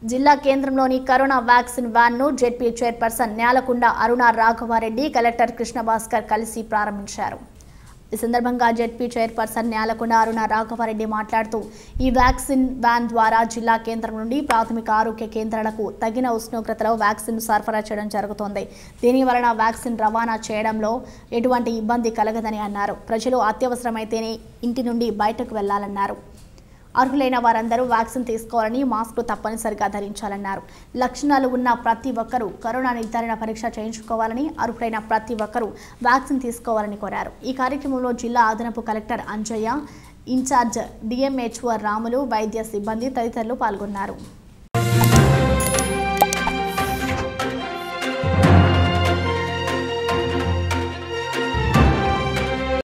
జిల్లా కేంద్రంలోని corona vaccine వ్యాన్ను ZP chairperson Nyalakonda Aruna Raghava Reddy collector Krishna Bhaskar కలిసి ప్రారంభించారు ఈ సందర్భంగా జెడ్పీ చైర్పర్సన్ న్యాలకొండ అరుణ రాఘవారెడ్డి మాట్లాడుతూ ఈ వ్యాక్సిన్ వ్యాన్ ద్వారా జిల్లా కేంద్రం నుండి ప్రాథమిక ఆరోగ్య కేంద్రాలకు తగిన ఉష్ణోగ్రతలో వ్యాక్సిన్ సరఫరా చేయడం జరుగుతోంది దీని వలన వ్యాక్సిన్ రవాణా చేయడంలో ఎటువంటి ఇబ్బంది కలగదని అన్నారు ప్రజలు అత్యవసరమైతేనే ఇంటి నుండి బయటకు వెళ్లాలన్నారు అర్హులైన వారందరూ వ్యాక్సిన్ తీసుకోవాలని మాస్కులు తప్పనిసరిగా ధరించాలన్నారు లక్షణాలు ఉన్న ప్రతి ఒక్కరూ కరోనా నిర్ధారణ పరీక్ష చేయించుకోవాలని అర్హులైన ప్రతి ఒక్కరూ వ్యాక్సిన్ తీసుకోవాలని కోరారు ఈ కార్యక్రమంలో జిల్లా అదనపు collector Anjaiah in charge DMHO Ramulu వైద్య సిబ్బంది తదితరులు పాల్గొన్నారు